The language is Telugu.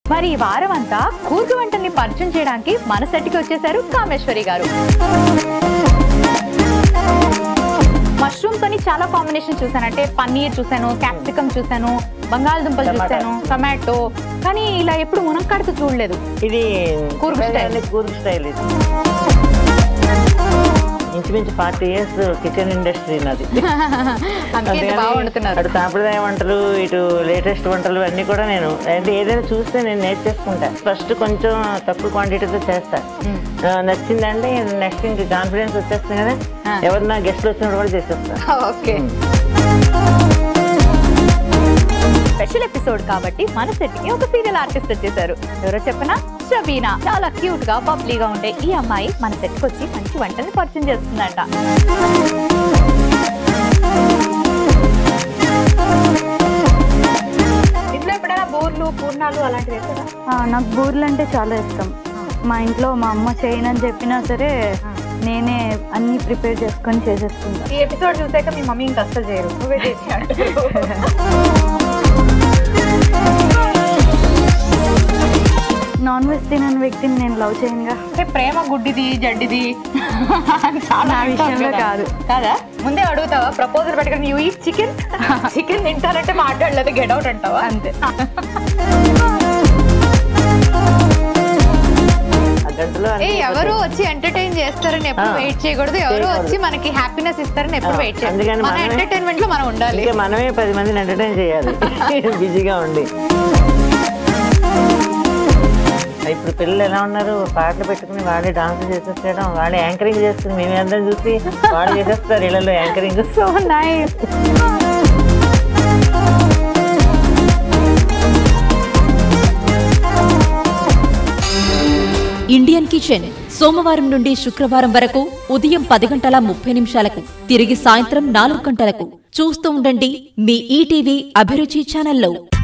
మరి ఈ వారం అంతా కూర్గు వంటల్ని పరిచయం చేయడానికి మన సెట్కి వచ్చేసారు కామేశ్వరి గారు మష్రూమ్స్ అని చాలా కాంబినేషన్ చూసాను అంటే పన్నీర్ చూసాను క్యాప్సికమ్ చూసాను బంగాళదుంపలు టమాటా. చూసాను టమాటో కానీ ఇలా ఎప్పుడు మునక్కాడతో చూడలేదు ఇది కూర్గ్ స్టైల్. కూర్గ్ స్టైల్ ఇది ఇంచుమించు ఫార్టీ ఇయర్స్ కిచెన్ ఇండస్ట్రీ నాది అందుకే ఇంత బాగా వండుతున్నారు అటు సాంప్రదాయ వంటలు ఇటు లేటెస్ట్ వంటలు అన్నీ కూడా నేను అంటే ఏదైనా చూస్తే నేను నేర్చేసుకుంటా ఫస్ట్ కొంచెం తక్కువ క్వాంటిటీతో చేస్తా మ్మ్. ఆ, నచ్చిందంటే నెక్స్ట్ ఇంక కాన్ఫిడెన్స్ వచ్చేస్తుంది కదా ఆ. ఎవరన్నా గెస్ట్లు వచ్చినప్పుడు కూడా చేసేస్తా ఓకే స్పెషల్ ఎపిసోడ్ కాబట్టి మన సెట్ కి ఒక సీరియల్ ఆర్టిస్ట్ వచ్చేసారు ఎవరో చెప్పనా షబీనా చాలా క్యూట్ గా బబ్లీగా ఉండే ఈ అమ్మాయి మన సెట్ కి వచ్చి మంచి వంటల్ని పరిచయం చేస్తుందంట ఇంట్లో ఎప్పుడైనా బోర్లు పూర్ణాలు అలాంటివి వేస్తారా ఆ, నాకు బూరెలు అంటే చాలా ఇష్టం మా ఇంట్లో మా అమ్మ చేయనని చెప్పినా సరే నేనే అన్ని ప్రిపేర్ చేసుకొని చేసేసుకుంటా ఈ ఎపిసోడ్ చూసాక మీ మమ్మీ ఇంకా అస్సలు చేయరు నువ్వే చేసి అంటారు. నాన్ వెజ్ తినని వ్యక్తిని నేను లవ్ చేయనుగా అంటే ప్రేమ గుడ్డిది జడ్డిది చాలా నా విషయంలో అంటారు కదా. కాదు. కాదా ముందే అడుగుతావా ప్రపోజల్ పెట్టుకుని యూ ఈ చికెన్ చికెన్ తింటారంటే మాట్లాడలేదు గెట్ అవుట్ అంటావా అంతే ఆ గంటలో ఏ అన్నీ ఎవరు వచ్చి ఎంటర్టైన్ చేస్తారని ఎప్పుడు ఆ, వెయిట్ చేయకూడదు ఎవరు చేయకూడదు. వచ్చి మనకి హ్యాపీనెస్ ఇస్తారని ఎప్పుడు ఆ, వెయిట్ చేయాలి అందుకని మన మనమే- ఎంటర్టైన్మెంట్ లో మనం ఉండాలి ఇంకా మనమే పది మందిని ఎంటర్టైన్ చేయాలి బిజీగా ఉండి ఇప్పుడు పిల్లలు ఎలా ఉన్నారు పాటలు పెట్టుకుని వాళ్ళే డాన్స్ చేసేసేయడం వాళ్ళే యాంకరింగ్ చేస్తుంది మేము అందరం చూసి వాళ్ళు చేసేస్తారు ఇళ్ళలో anchoring so nice Indian kitchen సోమవారం నుండి శుక్రవారం వరకు ఉదయం పది గంటల ముప్పై నిమిషాలకు తిరిగి సాయంత్రం నాలుగు గంటలకు చూస్తూ ఉండండి మీ ఈటీవీ అభిరుచి ఛానల్లో